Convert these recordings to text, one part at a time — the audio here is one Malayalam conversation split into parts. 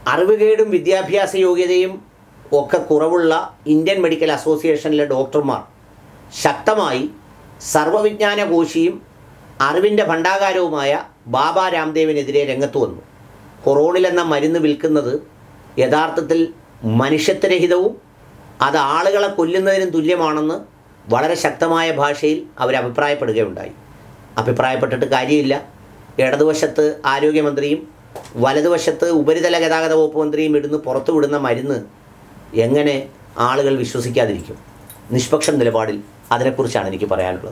അറിവുകേടും വിദ്യാഭ്യാസ യോഗ്യതയും ഒക്കെ കുറവുള്ള ഇന്ത്യൻ മെഡിക്കൽ അസോസിയേഷനിലെ ഡോക്ടർമാർ ശക്തമായി സർവവിജ്ഞാന കോശിയും അറിവിൻ്റെ ഭണ്ഡാകാരവുമായ ബാബ രാംദേവിനെതിരെ രംഗത്ത് വന്നു കൊറോണിൽ എന്ന മരുന്ന് വിൽക്കുന്നത് യഥാർത്ഥത്തിൽ മനുഷ്യത്വരഹിതവും അത് ആളുകളെ കൊല്ലുന്നതിനും തുല്യമാണെന്ന് വളരെ ശക്തമായ ഭാഷയിൽ അവർ അഭിപ്രായപ്പെടുകയുണ്ടായി അഭിപ്രായപ്പെട്ടിട്ട് കാര്യമില്ല ഇടതുവശത്ത് ആരോഗ്യമന്ത്രിയും വലതുവശത്ത് ഉപരിതല ഗതാഗത വകുപ്പ് മന്ത്രിയും ഇടുന്ന് പുറത്തു വിടുന്ന മരുന്ന് എങ്ങനെ ആളുകൾ വിശ്വസിക്കാതിരിക്കും നിഷ്പക്ഷ നിലപാടിൽ അതിനെക്കുറിച്ചാണ് എനിക്ക് പറയാനുള്ളത്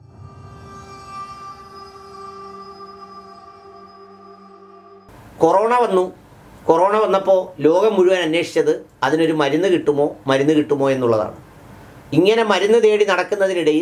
കൊറോണ വന്നു കൊറോണ വന്നപ്പോൾ ലോകം മുഴുവൻ അന്വേഷിച്ചത് അതിനൊരു മരുന്ന് കിട്ടുമോ മരുന്ന് കിട്ടുമോ എന്നുള്ളതാണ് ഇങ്ങനെ മരുന്ന് തേടി നടക്കുന്നതിനിടയിൽ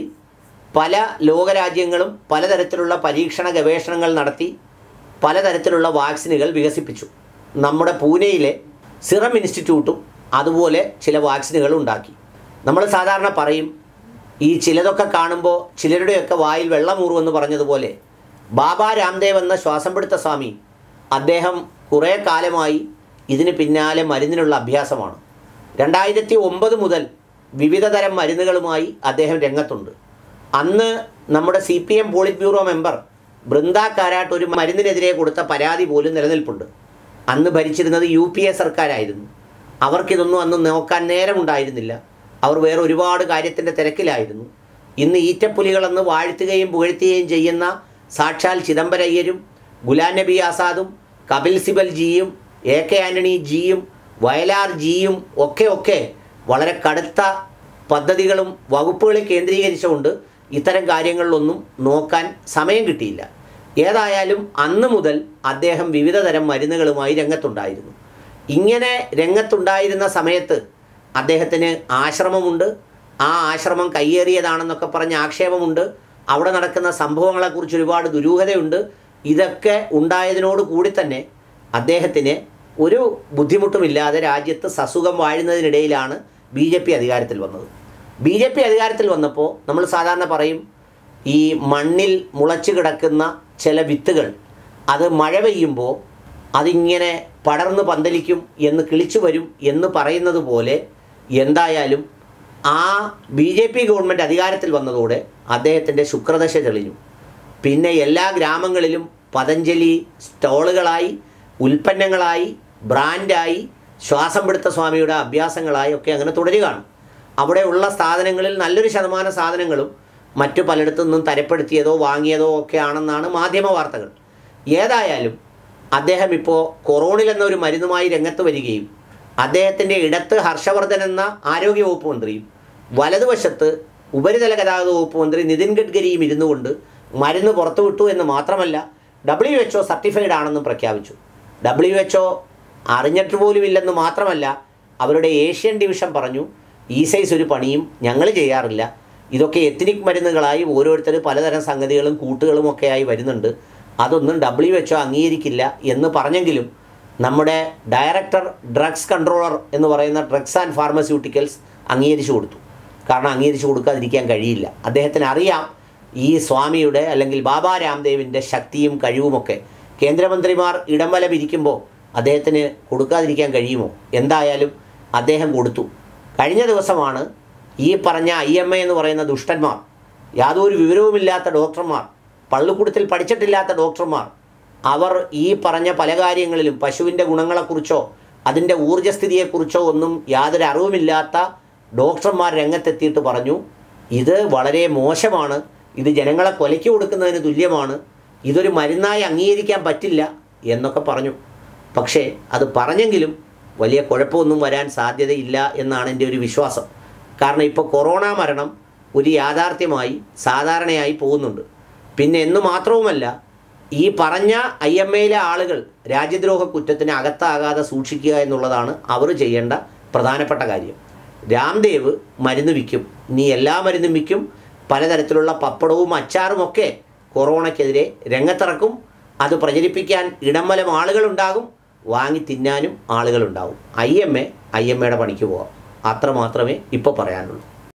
പല ലോകരാജ്യങ്ങളും പലതരത്തിലുള്ള പരീക്ഷണ ഗവേഷണങ്ങൾ നടത്തി പലതരത്തിലുള്ള വാക്സിനുകൾ വികസിപ്പിച്ചു നമ്മുടെ പൂനെയിലെ സിറം ഇൻസ്റ്റിറ്റ്യൂട്ടും അതുപോലെ ചില വാക്സിനുകൾ ഉണ്ടാക്കി നമ്മൾ സാധാരണ പറയും ഈ ചിലതൊക്കെ കാണുമ്പോൾ ചിലരുടെയൊക്കെ വായിൽ വെള്ളമൂറുമെന്ന് പറഞ്ഞതുപോലെ ബാബ രാംദേവ് എന്ന ശ്വാസം പിടുത്ത സ്വാമി അദ്ദേഹം കുറേ കാലമായി ഇതിന് പിന്നാലെ മരുന്നിനുള്ള അഭ്യാസമാണ് രണ്ടായിരത്തി ഒമ്പത് മുതൽ വിവിധ തരം മരുന്നുകളുമായി അദ്ദേഹം രംഗത്തുണ്ട് അന്ന് നമ്മുടെ C P M politburo member Brinda Karat ഒരു മരുന്നിനെതിരെ കൊടുത്ത പരാതി പോലും നിലനിൽപ്പുണ്ട് അന്ന് ഭരിച്ചിരുന്നത് യു പി എ സർക്കാരായിരുന്നു അവർക്കിതൊന്നും അന്ന് നോക്കാൻ നേരമുണ്ടായിരുന്നില്ല അവർ വേറെ ഒരുപാട് കാര്യത്തിൻ്റെ തിരക്കിലായിരുന്നു ഇന്ന് ഈറ്റപ്പുലികളെന്ന് വാഴ്ത്തുകയും പുകഴ്ത്തുകയും ചെയ്യുന്ന സാക്ഷാൽ ചിദംബരയ്യരും ഗുലാം നബി ആസാദും കപിൽ സിബൽ ജിയും എ കെ ആന്റണി ജിയും വയലാർ ജിയും ഒക്കെ ഒക്കെ വളരെ കടുത്ത പദ്ധതികളും വകുപ്പുകളെ കേന്ദ്രീകരിച്ചുകൊണ്ട് ഇത്തരം കാര്യങ്ങളിലൊന്നും നോക്കാൻ സമയം കിട്ടിയില്ല ഏതായാലും അന്ന് മുതൽ അദ്ദേഹം വിവിധ തരം മരുന്നുകളുമായി രംഗത്തുണ്ടായിരുന്നു ഇങ്ങനെ രംഗത്തുണ്ടായിരുന്ന സമയത്ത് അദ്ദേഹത്തിന് ആശ്രമമുണ്ട് ആ ആശ്രമം കയ്യേറിയതാണെന്നൊക്കെ പറഞ്ഞ് ആക്ഷേപമുണ്ട് അവിടെ നടക്കുന്ന സംഭവങ്ങളെക്കുറിച്ച് ഒരുപാട് ദുരൂഹതയുണ്ട് ഇതൊക്കെ ഉണ്ടായതിനോട് കൂടി തന്നെ അദ്ദേഹത്തിന് ഒരു ബുദ്ധിമുട്ടുമില്ലാതെ രാജ്യത്ത് സസുഖം വാഴുന്നതിനിടയിലാണ് ബി ജെ പി അധികാരത്തിൽ വന്നത് ബി ജെ പി അധികാരത്തിൽ വന്നപ്പോൾ നമ്മൾ സാധാരണ പറയും ഈ മണ്ണിൽ മുളച്ചു കിടക്കുന്ന ചില വിത്തുകൾ അത് മഴ പെയ്യുമ്പോൾ അതിങ്ങനെ പടർന്ന് പന്തലിക്കും എന്ന് കിളിച്ചു വരും എന്ന് പറയുന്നത് പോലെ എന്തായാലും ആ ബി ജെ പി ഗവൺമെൻറ് അധികാരത്തിൽ വന്നതോടെ അദ്ദേഹത്തിൻ്റെ ശുക്രദശ തെളിഞ്ഞു പിന്നെ എല്ലാ ഗ്രാമങ്ങളിലും പതഞ്ജലി സ്റ്റോളുകളായി ഉൽപ്പന്നങ്ങളായി ബ്രാൻഡായി ശ്വാസം പിടുത്ത സ്വാമിയുടെ അഭ്യാസങ്ങളായി ഒക്കെ അങ്ങനെ തുടരുകയാണ് അവിടെയുള്ള സാധനങ്ങളിൽ നല്ലൊരു ശതമാനം സാധനങ്ങളും മറ്റു പലയിടത്തു നിന്നും തരപ്പെടുത്തിയതോ വാങ്ങിയതോ ഒക്കെ ആണെന്നാണ് മാധ്യമ വാർത്തകൾ ഏതായാലും അദ്ദേഹം ഇപ്പോൾ കൊറോണിൽ എന്ന ഒരു മരുന്നുമായി രംഗത്ത് വരികയും അദ്ദേഹത്തിൻ്റെ ഇടത്ത് ഹർഷവർദ്ധൻ എന്ന ആരോഗ്യവകുപ്പ് മന്ത്രിയും വലതുവശത്ത് ഉപരിതല ഗതാഗത വകുപ്പ് മന്ത്രി നിതിൻ ഗഡ്കരിയും ഇരുന്നു കൊണ്ട് മരുന്ന് പുറത്തുവിട്ടു എന്ന് മാത്രമല്ല ഡബ്ല്യു എച്ച് ഒ സർട്ടിഫൈഡ് ആണെന്നും പ്രഖ്യാപിച്ചു ഡബ്ല്യു എച്ച് ഒ അറിഞ്ഞിട്ട് പോലുമില്ലെന്ന് മാത്രമല്ല അവരുടെ ഏഷ്യൻ ഡിവിഷൻ പറഞ്ഞു ഈ സൈസ് ഒരു പണിയും ഞങ്ങൾ ചെയ്യാറില്ല ഇതൊക്കെ എത്നിക് മരുന്നുകളായി ഓരോരുത്തർ പലതരം സംഗതികളും കൂട്ടുകളും ഒക്കെയായി വരുന്നുണ്ട് അതൊന്നും ഡബ്ല്യു എച്ച് ഒ അംഗീകരിക്കില്ല എന്ന് പറഞ്ഞെങ്കിലും നമ്മുടെ ഡയറക്ടർ ഡ്രഗ്സ് കൺട്രോളർ എന്ന് പറയുന്ന ഡ്രഗ്സ് ആൻഡ് ഫാർമസ്യൂട്ടിക്കൽസ് അംഗീകരിച്ചു കൊടുത്തു കാരണം അംഗീകരിച്ചു കൊടുക്കാതിരിക്കാൻ കഴിയില്ല അദ്ദേഹത്തിന് അറിയാം ഈ സ്വാമിയുടെ അല്ലെങ്കിൽ ബാബാ രാംദേവിൻ്റെ ശക്തിയും കഴിവുമൊക്കെ കേന്ദ്രമന്ത്രിമാർ ഇടം വല പിരിക്കുമ്പോൾ അദ്ദേഹത്തിന് കൊടുക്കാതിരിക്കാൻ കഴിയുമോ എന്തായാലും അദ്ദേഹം കൊടുത്തു കഴിഞ്ഞ ദിവസമാണ് ഈ പറഞ്ഞ ഐ എം എ എന്ന് പറയുന്ന ദുഷ്ടന്മാർ യാതൊരു വിവരവുമില്ലാത്ത ഡോക്ടർമാർ പള്ളിക്കൂടത്തിൽ പഠിച്ചിട്ടില്ലാത്ത ഡോക്ടർമാർ അവർ ഈ പറഞ്ഞ പല കാര്യങ്ങളിലും പശുവിൻ്റെ ഗുണങ്ങളെക്കുറിച്ചോ അതിൻ്റെ ഊർജ്ജസ്ഥിതിയെക്കുറിച്ചോ ഒന്നും യാതൊരു അറിവുമില്ലാത്ത ഡോക്ടർമാർ രംഗത്തെത്തിയിട്ട് പറഞ്ഞു ഇത് വളരെ മോശമാണ് ഇത് ജനങ്ങളെ കൊലയ്ക്ക് കൊടുക്കുന്നതിന് തുല്യമാണ് ഇതൊരു മരുന്നായി അംഗീകരിക്കാൻ പറ്റില്ല എന്നൊക്കെ പറഞ്ഞു പക്ഷേ അത് പറഞ്ഞെങ്കിലും വലിയ കുഴപ്പമൊന്നും വരാൻ സാധ്യതയില്ല എന്നാണ് എൻ്റെ ഒരു വിശ്വാസം കാരണം ഇപ്പോൾ കൊറോണ മരണം ഒരു യാഥാർത്ഥ്യമായി സാധാരണയായി പോകുന്നുണ്ട് പിന്നെ എന്ന് മാത്രവുമല്ല ഈ പറഞ്ഞ ഐ എം എയിലെ ആളുകൾ രാജ്യദ്രോഹ കുറ്റത്തിന് അകത്താകാതെ സൂക്ഷിക്കുക എന്നുള്ളതാണ് അവർ ചെയ്യേണ്ട പ്രധാനപ്പെട്ട കാര്യം രാംദേവ് മരുന്ന് വിൽക്കും നീ എല്ലാ മരുന്നും വിൽക്കും പലതരത്തിലുള്ള പപ്പടവും അച്ചാറും ഒക്കെ കൊറോണയ്ക്കെതിരെ രംഗത്തിറക്കും അത് പ്രചരിപ്പിക്കാൻ ഇടംവലം ആളുകളുണ്ടാകും വാങ്ങി തിന്നാനും ആളുകളുണ്ടാവും I M A I M എയുടെ പണിക്ക് പോവാം അത്ര മാത്രമേ ഇപ്പോൾ പറയാനുള്ളൂ